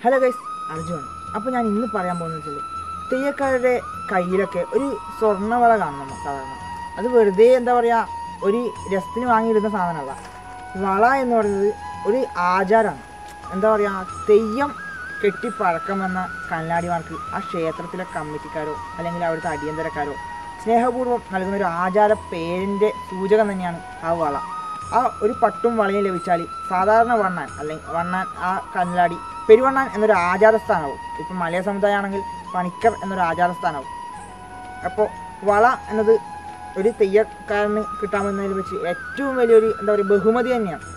hello guys Arjun അപ്പോൾ ഞാൻ ഇന്ന് പറയാൻ പോകുന്നത് വെച്ചാൽ തെയ്യക്കാരുടെ കയ്യിലൊക്കെ ഒരു സ്വർണ്ണവള കാണണം സാധാരണ അത് വെറുതെ എന്താ പറയുക ഒരു രസത്തിന് വാങ്ങിയിടുന്ന സാധനമല്ല വള എന്ന് പറയുന്നത് ഒരു ആചാരമാണ് എന്താ പറയുക തെയ്യം കെട്ടിപ്പഴക്കം വന്ന കല്ലാടിമാർക്ക് ആ ക്ഷേത്രത്തിലെ കമ്മിറ്റിക്കാരോ അല്ലെങ്കിൽ അവിടുത്തെ അടിയന്തരക്കാരോ സ്നേഹപൂർവ്വം നൽകുന്ന ഒരു ആചാര പേരിൻ്റെ സൂചകം തന്നെയാണ് ആ വള ആ ഒരു പട്ടും വളയും ലഭിച്ചാൽ സാധാരണ വണ്ണാൻ അല്ലെങ്കിൽ വണ്ണാൻ ആ കല്ലാടി പെരുവണ്ണാൻ എന്നൊരു ആചാരസ്ഥാനവും ഇപ്പം മലയ സമുദായമാണെങ്കിൽ പണിക്കർ എന്നൊരു ആചാരസ്ഥാനവും അപ്പോൾ വള എന്നത് ഒരു തെയ്യക്കാരന് കിട്ടാമെന്നതിൽ വെച്ച് ഏറ്റവും വലിയൊരു എന്താ പറയുക ബഹുമതി തന്നെയാണ്